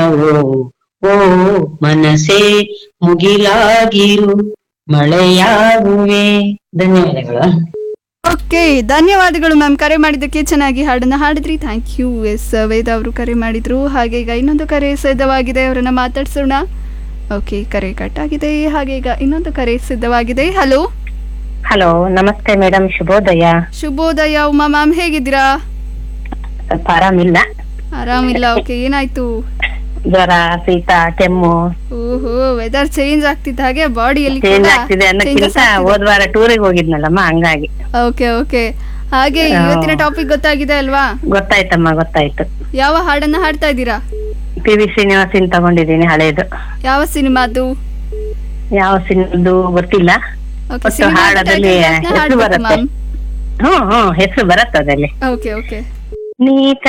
ಓ ಓ ಮನಸೇ ಮುಗಿಲಾಗಿರು ಮಳೆಯಾಗುವೆ ಧನ್ಯವಾದಗಳು ಓಕೆ ಧನ್ಯವಾದಗಳು ಮ್ಯಾಮ್ ಕರೆ ಮಾಡಿದ್ದಕ್ಕೆ ಚೆನ್ನಾಗಿ ಹಾಡನ್ನ ಹಾಡಿದ್ರಿ ಥ್ಯಾಂಕ್ ಯು ಎಸ್ ವೇದ ಅವರು ಕರೆ ಮಾಡಿದ್ರು ಹಾಗೆ ಈಗ ಇನ್ನೊಂದು ಕರೆ ಸಿದ್ಧವಾಗಿದೆ ಅವರನ್ನ ಮಾತಾಡ್ಸೋಣ ಓಕೆ ಕರೆ ಕಟ್ ಆಗಿದೆ ಹಾಗೆ ಈಗ ಇನ್ನೊಂದು ಕರೆ ಸಿದ್ಧವಾಗಿದೆ ಹಲೋ ಹಲೋ ನಮಸ್ತೆ ಮೇಡಮ್ ಶುಭೋದಯ ಶುಭೋದಯ ಉಮಾ ಮ್ಯಾಮ್ ಹೇಗಿದ್ದೀರಾ ಸ್ವಲ್ಪ ಆರಾಮಿಲ್ಲ ಆರಾಮಿಲ್ಲ ಓಕೆ ಏನಾಯ್ತು ಜ್ವರ ಶೀತ ಕೆಮ್ಮು ಓಹೋ ವೆದರ್ ಚೇಂಜ್ ಆಗ್ತಿದ್ದ ಹಾಗೆ ಬಾಡಿಯಲ್ಲಿ ಚೇಂಜ್ ಆಗ್ತಿದೆ ಅನ್ನೋಕ್ಕಿಂತ ಹೋದ್ ವಾರ ಟೂರಿಗೆ ಹೋಗಿದ್ನಲ್ಲಮ್ಮ ಹಂಗಾಗಿ ಓಕೆ ಓಕೆ ಹಾಗೆ ಆ. ಇವತ್ತಿನ ಟಾಪಿಕ್ ಗೊತ್ತಾಗಿದೆ ಅಲ್ವಾ ಗೊತ್ತಾಯ್ತಮ್ಮ ಗೊತ್ತಾಯ್ತು ಯಾವ ಹಾಡನ್ನ ಹಾಡ್ತಾ ಇದ್ದೀರಾ ಪಿ ವಿ ಶ್ರೀನಿವಾಸಿನ್ ತಗೊಂಡಿದ್ದೀನಿ ಹಳೇದು ಯಾವ ಸಿನಿಮಾದು ಯಾವ ಸಿನಿಮಾದು ಗೊತ್ತಿಲ್ಲ ಓಕೆ ಒಟ್ಟು ಸಿನಿಮಾ ಹಾಡೋದಲ್ಲಿ ಹೆಸರು ಬರುತ್ತೆ. ಹ್ಮ್ ಹ್ಮ್ ಹೆಸರು ಬರುತ್ತೆ ಅದಲ್ಲಿ ಓಕೆ ಓಕೆ ನೀ